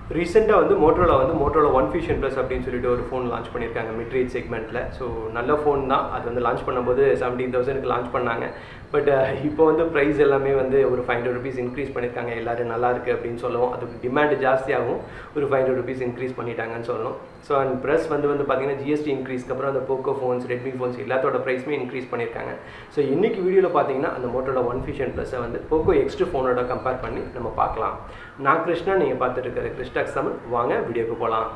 ரீசெண்டாக வந்து மோட்டோவில் வந்து மோட்டோவில் ஒன் ஃபியூஷன் ப்ளஸ் அப்படின்னு சொல்லிட்டு ஒரு ஃபோன் லான்ச் பண்ணியிருக்காங்க மிட்ரேஜ் செக்மெண்ட்டில் ஸோ நல்ல ஃபோன் தான் அது வந்து லான்ச் பண்ணும்போது செவன்டீன் தௌசண்ட்க்கு லான்ச் பண்ணாங்க பட் இப்போ வந்து ப்ரைஸ் எல்லாமே வந்து ஒரு ஃபைவ் ஹண்ட்ரட் ருபீஸ் இன்க்ரீஸ் பண்ணியிருக்காங்க எல்லோரும் நல்லா இருக்குது அப்படின்னு சொல்லுவோம் அதுக்கு டிமாண்ட் ஜாஸ்தியாகும் ஒரு ஃபைவ் ஹண்ட்ரட் ருபீஸ் இன்க்ரீஸ் பண்ணிட்டாங்கன்னு சொல்லணும் ஸோ அண்ட் ப்ளஸ் வந்து வந்து பார்த்தீங்கன்னா ஜிஎஸ்டி இன்க்ரீஸ்க்கு அப்புறம் அந்த போக்கோ ஃபோன்ஸ் ரெட்மி ஃபோன்ஸ் எல்லாத்தோட ப்ரைஸுமே இன்க்ரீஸ் பண்ணியிருக்காங்க ஸோ இன்னைக்கு வீடியோவில் பார்த்தீங்கன்னா அந்த மோட்டோட ஒன் ஃபியூஷன் ப்ளஸை வந்து போக்கோ எக்ஸ்ட்ரு ஃபோனோட கம்பேர் பண்ணி நம்ம பார்க்கலாம் நான் கிருஷ்ணா நீங்கள் பார்த்துட்டு இருக்கிற கிருஷ்டாக்ஸ் தமிழ் வாங்க வீடியோக்கு போகலாம்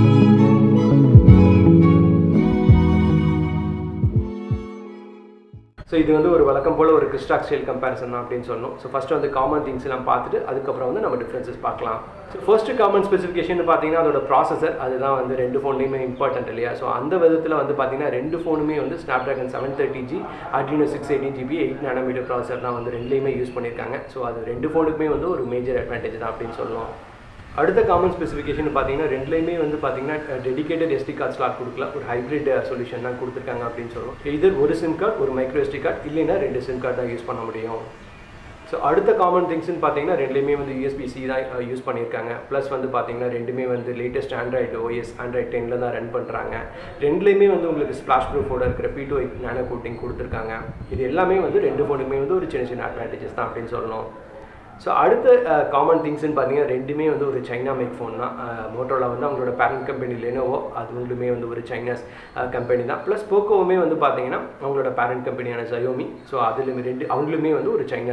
ஸோ இது வந்து ஒரு வழக்கம் போல் ஒரு கிறிஸ்டாக் ஸ்டைல் கம்பேரிசன் தான் அப்படின்னு சொல்லணும் ஸோ ஃபஸ்ட்டு வந்து காமன் திங்ஸ் எல்லாம் பார்த்துட்டு அதுக்கப்புறம் வந்து நம்ம டிஃப்ரென்சஸ் பார்க்கலாம் ஸோ ஃபர்ஸ்ட் காமன் ஸ்பெசிஃபிகேஷன் பார்த்தீங்கன்னா அதோட ப்ராசஸர் அதுதான் வந்து ரெண்டு ஃபோன்லையுமே இம்பார்ட்டன்ட் இல்லையா ஸோ அந்த விதத்தில் வந்து பார்த்தீங்கன்னா ரெண்டு ஃபோனுமே வந்து Snapdragon seven thirty G Adreno six eighteen GB eight nanometer processor தான் வந்து ரெண்டுலேயுமே யூஸ் பண்ணியிருக்காங்க ஸோ அது ரெண்டு ஃபோனுக்குமே வந்து ஒரு மேஜர் அட்வான்டேஜ் தான் அப்படின்னு சொல்லணும் அடுத்த காமன் ஸ்பெசிஃபிகேஷன் பார்த்தீங்கன்னா ரெண்டுலேயுமே வந்து பார்த்தீங்கன்னா டெடிகேட்டட் எஸ்டி கார்ட் ஸ்லாட் கொடுக்கல ஒரு ஹைப்ரிட் சொல்யூஷன் தான் கொடுத்துருக்காங்க அப்படின்னு சொல்லுவோம் இதர் ஒரு சிம் கார்டு ஒரு மைக்ரோ எஸ்டி கார்டு இல்லைன்னா ரெண்டு சிம் கார்டு தான் யூஸ் பண்ண முடியும் ஸோ அடுத்த காமன் திங்ஸ்னு பார்த்தீங்கன்னா ரெண்டுலேயுமே வந்து யூஎஸ்பிசி தான் யூஸ் பண்ணியிருக்காங்க ப்ளஸ் வந்து பார்த்தீங்கன்னா ரெண்டுமே வந்து லேட்டஸ்ட் ஆண்ட்ராய்டு ஓஎஸ் ஆண்ட்ராய்ட் டெனில் தான் ரன் பண்ணுறாங்க ரெண்டுலேயுமே வந்து உங்களுக்கு ஸ்ப்ளாஷ் ப்ரூஃபோட இருக்கிற P two eight nano coating கொடுத்துருக்காங்க இது எல்லாமே வந்து ரெண்டு ஃபோனுக்குமே வந்து ஒரு சின்ன சின்ன அட்வான்டேஜஸ் தான் அப்படின்னு சொல்லணும் ஸோ அடுத்த காமன் திங்ஸ்னு பார்த்தீங்கன்னா ரெண்டுமே வந்து ஒரு சைனா மேக் ஃபோன் தான் மோட்டோவில் வந்து அவங்களோட பேரண்ட் கம்பெனி லெனோவோ அது ரெண்டுமே வந்து ஒரு சைனாஸ் கம்பெனி தான் ப்ளஸ் போக்கோவுமே வந்து பார்த்தீங்கன்னா அவங்களோட பேரண்ட் கம்பெனியான ஜயோமி ஸோ அதுலேயுமே ரெண்டு அவங்களுமே வந்து ஒரு சைனா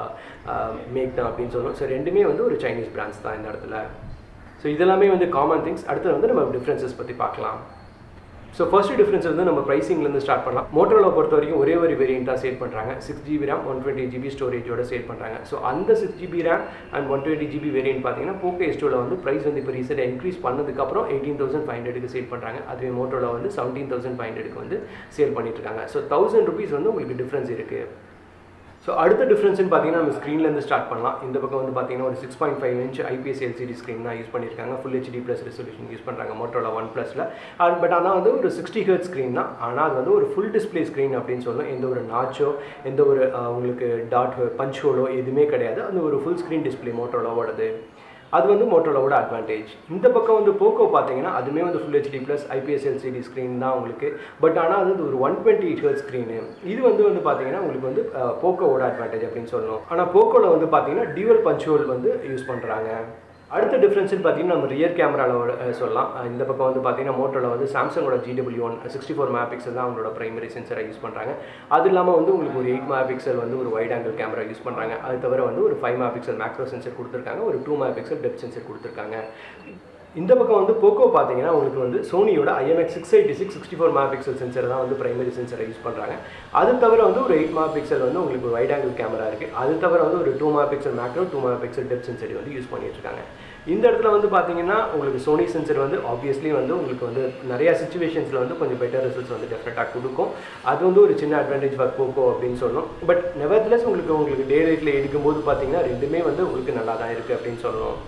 மேக் தான் அப்படின்னு சொல்லுவோம் ஸோ ரெண்டுமே வந்து ஒரு சைனீஸ் பிராண்ட்ஸ் தான் இந்த இடத்துல ஸோ இதெல்லாமே வந்து காமன் திங்ஸ் அடுத்தது வந்து நம்ம டிஃப்ரென்சஸ் பற்றி பார்க்கலாம் ஸோ ஃபர்ஸ்ட் டிஃப்ரென்ஸ் வந்து நம்ம ப்ரைசிங்லேருந்து ஸ்டார்ட் பண்ணலாம் மோட்டரோவில் பொறுத்த வரைக்கும் ஒரே ஒரு வேரியண்ட்டாக சேல் பண்ணுறாங்க six GB RAM one twenty GB ஸ்டோரேஜோட சேல் பண்ணுறாங்க ஸோ அந்த six GB RAM and one twenty GB variant பார்த்தீங்கன்னா போக்கோ எஸ்டோவில் வந்து ப்ரைஸ் வந்து இப்போ ரீசெண்டாக இன்க்ரீஸ் பண்ணதுக்கப்புறம் எயிட்டீன் தௌசண்ட் ஃபைவ் ஹண்ட்ரடுக்கு சேல் பண்ணுறாங்க அதுவே மோட்டோவில் வந்து செவன்டீன் தௌசண்ட் ஃபைவ் ஹண்ட்ரடுக்கு வந்து சேல் பண்ணிட்டு இருக்காங்க ஸோ தௌசண்ட் ருபீஸ் வந்து உங்களுக்கு டிஃப்ரென்ஸ் இருக்குது ஸோ அடுத்த டிஃப்ரென்ஸ்னு பார்த்தீங்கன்னா நம்ம ஸ்க்ரீன்லேருந்து ஸ்டார்ட் பண்ணலாம் இந்த பக்கம் வந்து பார்த்தீங்கன்னா ஒரு six point five inch IPS LCD screen தான் யூஸ் பண்ணியிருக்காங்க full HD plus resolution use பண்ணுறாங்க மோட்டோவில் ஒன் ப்ளஸில் பட் ஆனால் வந்து ஒரு சிக்ஸ்டி ஹர்ட் ஸ்க்ரீன் தான் ஆனால் அது வந்து ஒரு ஃபுல் டிஸ்பிளே ஸ்க்ரீன் அப்படின்னு சொல்லணும் எந்த ஒரு நாச்சோ எந்த ஒரு உங்களுக்கு டாட் பஞ்ச் ஹோலோ எதுவுமே கிடையாது அது ஒரு ஃபுல் ஸ்க்ரீன் டிஸ்பிளே மோட்டோலோடது அது வந்து மோட்டோலோட அட்வான்டேஜ் இந்த பக்கம் வந்து போக்கோ பார்த்தீங்கன்னா அதுவுமே வந்து full HD plus IPS LCD screen தான் உங்களுக்கு பட் ஆனால் அது ஒரு one twenty eight hertz screen இது வந்து வந்து பார்த்தீங்கன்னா உங்களுக்கு வந்து போக்கோவோட அட்வான்டேஜ் அப்படின்னு சொல்லணும் ஆனால் போக்கோவில் வந்து பார்த்தீங்கன்னா டியூவல் பஞ்சுவல் வந்து யூஸ் பண்ணுறாங்க அடுத்த டிஃப்ரென்ஸ்னு பார்த்தீங்கன்னா நம்ம ரியர் கேமராவில் சொல்லலாம் இந்த பக்கம் வந்து பார்த்தீங்கன்னா மோட்டோவில் வந்து சாம்சங்கோட GW one sixty four megapixel தான் அவங்களோட பிரைமரி சென்சரை யூஸ் பண்ணுறாங்க அது இல்லாமல் வந்து உங்களுக்கு ஒரு எயிட் மெகா பிக்சல் வந்து ஒரு வைட் ஆங்கிள் கேமரா யூஸ் பண்ணுறாங்க அது தவிர வந்து ஒரு five megapixel macro sensor கொடுத்துருக்காங்க ஒரு two megapixel depth sensor கொடுத்துருக்காங்க இந்த பக்கம் வந்து போக்கோ பார்த்தீங்கன்னா உங்களுக்கு வந்து சோனியோட IMX six eighty six sixty four megapixel sensor தான் வந்து பிரைமரி சென்சரை யூஸ் பண்ணுறாங்க அது தவிர வந்து ஒரு எயிட் மெகா பிக்சல் வந்து உங்களுக்கு ஒரு வைட் ஆங்கிள் கேமரா இருக்குது அது தவிர வந்து ஒரு two megapixel macro two megapixel depth சென்சரி வந்து யூஸ் பண்ணிட்டு இருக்காங்க இந்த இடத்துல வந்து பார்த்தீங்கன்னா உங்களுக்கு சோனி சென்சர் வந்து ஆப்வியஸ்லி வந்து உங்களுக்கு வந்து நிறையா சுச்சுவேஷன்ஸில் வந்து கொஞ்சம் பெட்டர் ரிசல்ட்ஸ் வந்து டெஃபினட்டாக கொடுக்கும் அது வந்து ஒரு சின்ன அட்வான்டேஜ் ஃபார் போக்கோ அப்படின்னு சொல்லணும் பட் நெவர்த்லெஸ் உங்களுக்கு உங்களுக்கு டே லைட்டில் எடுக்கும்போது பார்த்தீங்கன்னா ரெண்டுமே வந்து உங்களுக்கு நல்லா தான் இருக்குது அப்படின்னு சொல்லணும்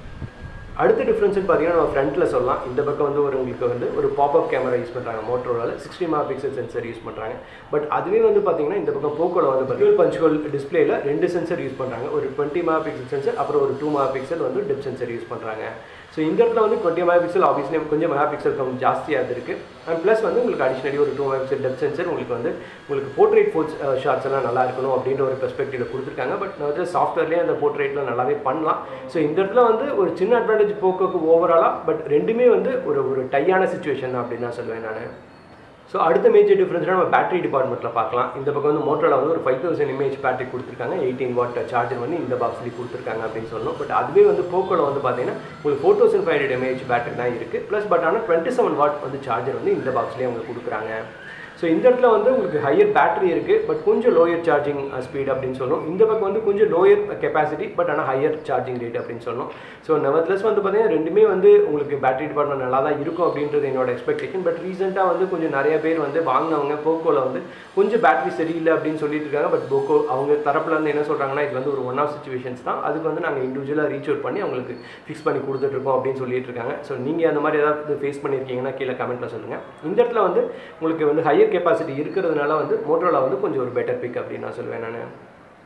அடுத்த டிஃப்ரென்ஸ்னு பார்த்தீங்கன்னா நம்ம ஃப்ரண்ட்டில் சொல்லலாம் இந்த பக்கம் வந்து ஒரு உங்களுக்கு வந்து ஒரு பாப்அப் கேமரா யூஸ் பண்ணுறாங்க மோட்டரோவில் sixty megapixel sensor use பண்ணுறாங்க பட் அதுவே வந்து பார்த்தீங்கன்னா இந்த பக்கம் போக்கோவில் வந்து பார்த்தீங்கன்னா பஞ்சுவல் டிஸ்பிளேல ரெண்டு சென்சர் யூஸ் பண்ணுறாங்க ஒரு டுவெண்ட்டி மெகா பிக்சல் சென்சர் அப்புறம் ஒரு டூ மெகா பிக்சல் வந்து டிப் சென்சர் யூஸ் பண்ணுறாங்க ஸோ இந்த இடத்துல வந்து டுவெண்ட்டி மெகா பிக்சல் ஆப்வியஸ்லி கொஞ்சம் மெகா பிக்சல் கொஞ்சம் ஜாஸ்தியாக இருக்குது அண்ட் ப்ளஸ் வந்து உங்களுக்கு அடிஷனலி ஒரு two megapixel depth sensor உங்களுக்கு வந்து உங்களுக்கு போர்ட்ரேட் ஃபோர்ஸ் ஷார்ட்ஸ் எல்லாம் நல்லா இருக்கணும் அப்படின்ற ஒரு பெர்ஸ்பெக்டிவில் கொடுத்துருக்காங்க பட் நான் வந்து சாஃப்ட்வேர்லேயே அந்த போர்ட்ரேட்டில் நல்லாவே பண்ணலாம் ஸோ இந்த இடத்துல வந்து ஒரு சின்ன அட்வான்டேஜ் போக்கோக்கு ஓவராலாக பட் ரெண்டுமே வந்து ஒரு ஒரு டையான சுச்சுவேஷன் தான் அப்படின்னு தான் சொல்லுவேன் நான் ஸோ அடுத்த மேஜர் டிஃப்ரென்ஸ்னா நம்ம பேட்டரி டிபார்ட்மெண்ட்டில் பார்க்கலாம் இந்த பக்கம் வந்து மோட்டரில் வந்து ஒரு ஃபைவ் தௌசண்ட் இமேஜ் பேட்டரி கொடுத்துருக்காங்க எயிட்டீன் வாட் சார்ஜர் வந்து இந்த பாக்ஸ்லேயே கொடுத்துருக்காங்க அப்படின்னு சொல்லணும் பட் அதுவே வந்து போக்கோவில் வந்து பார்த்தீங்கன்னா உங்களுக்கு four thousand five hundred mAh battery தான் இருக்குது ப்ளஸ் பட் ஆனால் டுவெண்ட்டி செவன் வாட் வந்து சார்ஜர் வந்து இந்த பாக்ஸ்லேயே உங்களுக்கு கொடுக்குறாங்க ஸோ இந்த இடத்துல வந்து உங்களுக்கு ஹையர் பேட்டரி இருக்குது பட் கொஞ்சம் லோயர் சார்ஜிங் ஸ்பீட் அப்படின்னு சொல்லணும் இந்த பக்கம் வந்து கொஞ்சம் லோயர் கெப்பாசிட்டி பட் ஆனால் ஹையர் சார்ஜிங் ரேட் அப்படின்னு சொல்லணும் ஸோ நெவர்த்லெஸ் வந்து பார்த்தீங்கன்னா ரெண்டுமே வந்து உங்களுக்கு பேட்டரி டிபார்ட்மெண்ட் நல்லா தான் இருக்கும் அப்படின்றது என்னோட எக்ஸ்பெக்டேஷன் பட் ரீசெண்டாக வந்து கொஞ்சம் நிறைய பேர் வந்து வாங்கினவங்க போக்கோவில் வந்து கொஞ்சம் பேட்டரி சரியில்லை அப்படின்னு சொல்லிட்டு இருக்காங்க பட் போக்கோ அவங்க தரப்புல இருந்து என்ன சொல்கிறாங்கன்னா இது வந்து ஒரு ஒன் ஆஃப் சுச்சுவேஷன்ஸ் தான் அதுக்கு வந்து நாங்கள் இண்டிவிஜுவலாக ரீச் அவுட் பண்ணி அவங்களுக்கு ஃபிக்ஸ் பண்ணி கொடுத்துட்ருக்கோம் அப்படின்னு சொல்லிட்டு இருக்காங்க ஸோ நீங்கள் அந்த மாதிரி ஏதாவது ஃபேஸ் பண்ணியிருக்கீங்கன்னா கீழே கமெண்ட்டில் சொல்லுங்கள் இந்த இடத்துல வந்து உங்களுக்கு வந்து ஹையர் கெப்பாசிட்டி இருக்கிறதுனால வந்து மோட்டரோலா வந்து கொஞ்சம் ஒரு பெட்டர் பிக் அப்படின்னு நான் சொல்லுவேன் நான்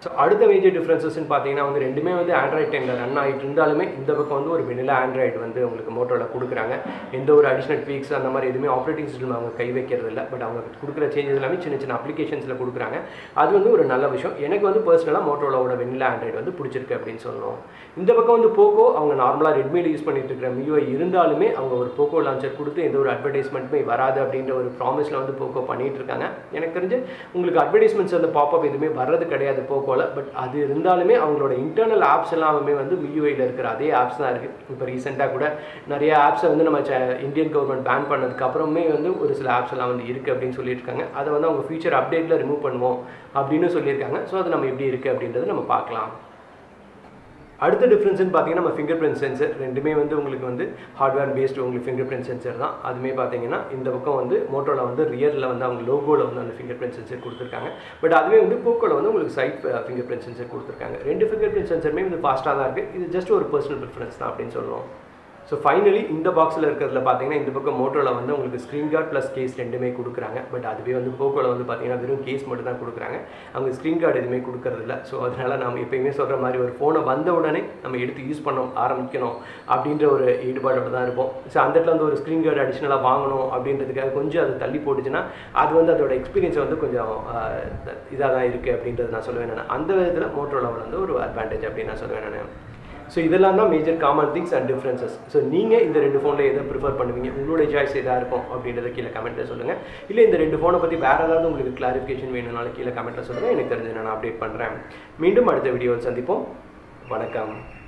ஸோ அடுத்த மேஜர் டிஃப்ரென்சஸ்ன்னு பார்த்தீங்கன்னா வந்து ரெண்டுமே வந்து ஆண்ட்ராய்ட் டென்னில் ரன் ஆகிட்டு இருந்தாலுமே இந்த பக்கம் வந்து ஒரு வெனிலா ஆண்ட்ராய்டு வந்து உங்களுக்கு மோட்டோவில் கொடுக்குறாங்க எந்த ஒரு அடிஷ்னல் ட்வீக்ஸ் அந்த மாதிரி எதுவுமே ஆப்ரேட்டிங் சிஸ்டம் அவங்க கை வைக்கிறது இல்லை பட் அவங்க கொடுக்குற சேஞ்சஸ் எல்லாமே சின்ன சின்ன அப்ளிகேஷன்ஸில் கொடுக்குறாங்க அது வந்து ஒரு நல்ல விஷயம் எனக்கு வந்து பர்சனலாக மோட்டோலோட வெனிலா ஆண்ட்ராய்டு வந்து பிடிச்சிருக்கு அப்படின்னு சொல்லணும் இந்த பக்கம் வந்து போக்கோ அவங்க நார்மலாக ரெட்மியில் யூஸ் பண்ணிட்டு இருக்கிற மியூஐ இருந்தாலுமே அவங்க ஒரு போக்கோ லான்ச்சர் கொடுத்து எந்த ஒரு அட்வர்டைஸ்மெண்ட்டுமே வராது அப்படின்ற ஒரு ப்ராமிஸில் வந்து போக்கோ பண்ணிட்டு இருக்காங்க எனக்கு தெரிஞ்சு உங்களுக்கு அட்வர்டைஸ்மெண்ட்ஸ் அந்த பாப்அப் எதுவுமே வர்றது கிடையாது போக்கோவில் பட் அது இருந்தாலுமே அவங்களோட இன்டர்னல் ஆப்ஸ் எல்லாமே வந்து மியூஐயில் இருக்கிற அதே ஆப்ஸ் தான் இருக்குது இப்போ ரீசெண்டாக கூட நிறைய ஆப்ஸை வந்து நம்ம இந்தியன் கவர்மெண்ட் பேன் பண்ணதுக்கு அப்புறமே வந்து ஒரு சில ஆப்ஸ் எல்லாம் வந்து இருக்குது அப்படின்னு சொல்லியிருக்காங்க அதை வந்து அவங்க ஃபியூச்சர் அப்டேட்டில் ரிமூவ் பண்ணுவோம் அப்படின்னு சொல்லியிருக்காங்க ஸோ அது நம்ம எப்படி இருக்குது அப்படின்றத நம்ம பார்க்கலாம் அடுத்த டிஃப்ரென்ஸ்னு பார்த்தீங்கன்னா நம்ம ஃபிங்கர் பிரிண்ட் சென்சர் ரெண்டுமே வந்து உங்களுக்கு வந்து ஹார்ட்வேர் பேஸ்டு உங்களுக்கு ஃபிங்கர் பிரிண்ட் சென்சர் தான் அதுவுமே பார்த்தீங்கன்னா இந்த பக்கம் வந்து மோட்டோவில் வந்து ரியரில் வந்து அவங்க லோகோவில் வந்து அந்த ஃபிங்கர் பிரிண்ட் சென்சர் கொடுத்துருக்காங்க பட் அதுவே வந்து போக்கோவில் வந்து உங்களுக்கு சைட் ஃபிங்கர் பிரிண்ட் சென்சர் கொடுத்துருக்காங்க ரெண்டு ஃபிங்கர் பிரிண்ட் சென்சருமே வந்து ஃபாஸ்ட்டாக தான் இருக்குது இது ஜஸ்ட் ஒரு பர்சனல் ப்ரிஃபரன்ஸ் தான் அப்படின்னு சொல்லுவோம் ஸோ ஃபைனலி இந்த பாக்ஸில் இருக்கிறதுல பார்த்தீங்கன்னா இந்த பக்கம் மோட்டோவில் வந்து உங்களுக்கு ஸ்க்ரீன் கார்டு ப்ளஸ் கேஸ் ரெண்டுமே கொடுக்குறாங்க பட் அதுவே வந்து போக்கோவில் வந்து பார்த்தீங்கன்னா வெறும் கேஸ் மட்டும் தான் கொடுக்குறாங்க அவங்க ஸ்க்ரீன் கார்டு எதுவுமே கொடுக்கறதில்ல ஸோ அதனால் நம்ம எப்பயுமே சொல்கிற மாதிரி ஒரு ஃபோனை வந்த உடனே நம்ம எடுத்து யூஸ் பண்ண ஆரம்பிக்கணும் அப்படின்ற ஒரு ஈடுபாடோட தான் இருப்போம் ஸோ அந்த இடத்துல வந்து ஒரு ஸ்க்ரீன் கார்டு அடிஷ்னலாக வாங்கணும் அப்படின்றதுக்காக கொஞ்சம் அது தள்ளி போட்டுச்சுன்னா அது வந்து அதோட எக்ஸ்பீரியன்ஸ் வந்து கொஞ்சம் இதாக தான் இருக்குது அப்படின்றது நான் சொல்லுவேன் நான் அந்த விதத்தில் மோட்டோவில் வந்து ஒரு அட்வான்டேஜ் அப்படின்னு நான் சொல்லுவேன் நான் ஸோ இதெல்லாம் தான் major common things and differences so நீங்கள் இந்த ரெண்டு ஃபோனில் எதை ப்ரிஃபர் பண்ணுவீங்க உங்களுடைய சாய்ஸ் எதாக இருக்கும் அப்படின்றத கீழே கமெண்ட்டில் சொல்லுங்கள் இல்லை இந்த ரெண்டு ஃபோனை பற்றி வேறு ஏதாவது உங்களுக்கு கிளாரிஃபிகேஷன் வேணும்னாலும் கீழே கமெண்ட்டில் சொல்லுங்கள் எனக்கு தெரிஞ்சு நான் அப்டேட் பண்ணுறேன் மீண்டும் அடுத்த வீடியோவில் சந்திப்போம் வணக்கம்